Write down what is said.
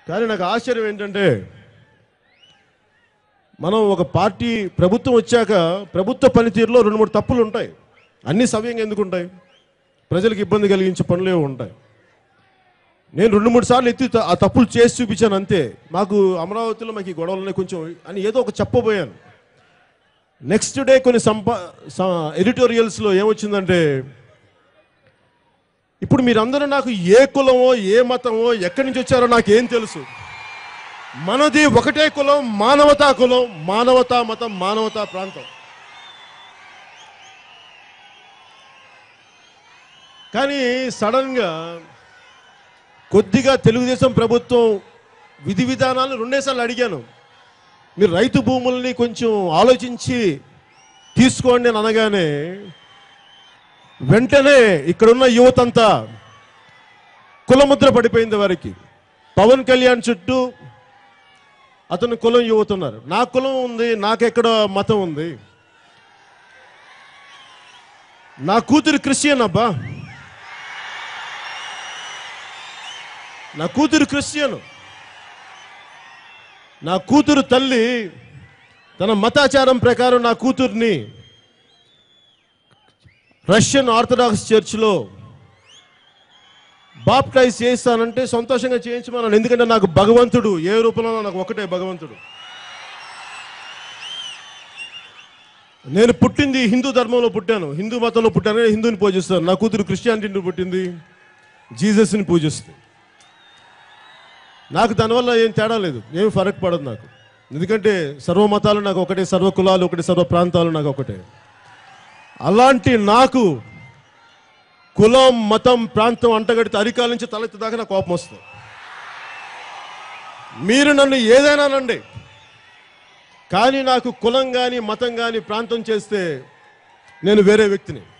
కానీ నాకు ఆశ్చర్యం ఏంటంటే మనం ఒక పార్టీ ప్రభుత్వం వచ్చాక ప్రభుత్వ పనితీరులో రెండు మూడు తప్పులు ఉంటాయి అన్ని సవ్యంగా ఎందుకు ఉంటాయి ప్రజలకు ఇబ్బంది కలిగించే పనులు ఏవో ఉంటాయి నేను రెండు మూడు సార్లు ఎత్తి త- ఆ తప్పులు చేసి చూపించాను అంతే మాకు అమరావతిలో మాకు ఈ గొడవలు ఉన్నాయి కొంచెం అని ఏదో ఒక చెప్పబోయాను నెక్స్ట్ డే కొన్ని సంపా ఎడిటోరియల్స్లో ఏమొచ్చిందంటే ఇప్పుడు మీరందరూ నాకు ఏ కులమో ఏ మతమో ఎక్కడి నుంచి వచ్చారో నాకేం తెలుసు మనది ఒకటే కులం మానవతా కులం మానవతా మతం మానవతా ప్రాంతం కానీ సడన్గా కొద్దిగా తెలుగుదేశం ప్రభుత్వం విధి విధానాలు రెండేసార్లు అడిగాను మీరు రైతు భూముల్ని కొంచెం ఆలోచించి తీసుకోండి అని అనగానే వెంటనే ఇక్కడున్న యువతంతా కులముద్ర పడిపోయింది వారికి పవన్ కళ్యాణ్ చుట్టూ అతను కులం యువత ఉన్నారు నా కులం ఉంది నాకెక్కడ మతం ఉంది నా కూతురు క్రిస్టియన్ అబ్బా నా కూతురు క్రిస్టియన్ నా కూతురు తల్లి తన మతాచారం ప్రకారం నా కూతుర్ని రష్యన్ ఆర్థడాక్స్ చర్చ్లో బాప్టైజ్ చేస్తానంటే సంతోషంగా చేయించమన్నాను ఎందుకంటే నాకు భగవంతుడు ఏ రూపంలో నాకు ఒకటే భగవంతుడు నేను పుట్టింది హిందూ ధర్మంలో పుట్టాను హిందూ మతంలో పుట్టాను నేను హిందూని పూజిస్తాను నా కూతురు క్రిస్టియానిటీని పుట్టింది జీసస్ని పూజిస్తుంది నాకు దానివల్ల ఏం తేడా లేదు ఏం ఫరక్ పడదు నాకు ఎందుకంటే సర్వ మతాలు నాకు ఒకటే సర్వ కులాలు ఒకటే సర్వ ప్రాంతాలు నాకు ఒకటే అలాంటి నాకు కులం మతం ప్రాంతం అంటగడితే అరికాల నుంచి తలెత్తి దాకా నాకు కోపం వస్తుంది మీరు నన్ను ఏదైనా నండి కానీ నాకు కులం కానీ మతం కానీ ప్రాంతం చేస్తే నేను వేరే వ్యక్తిని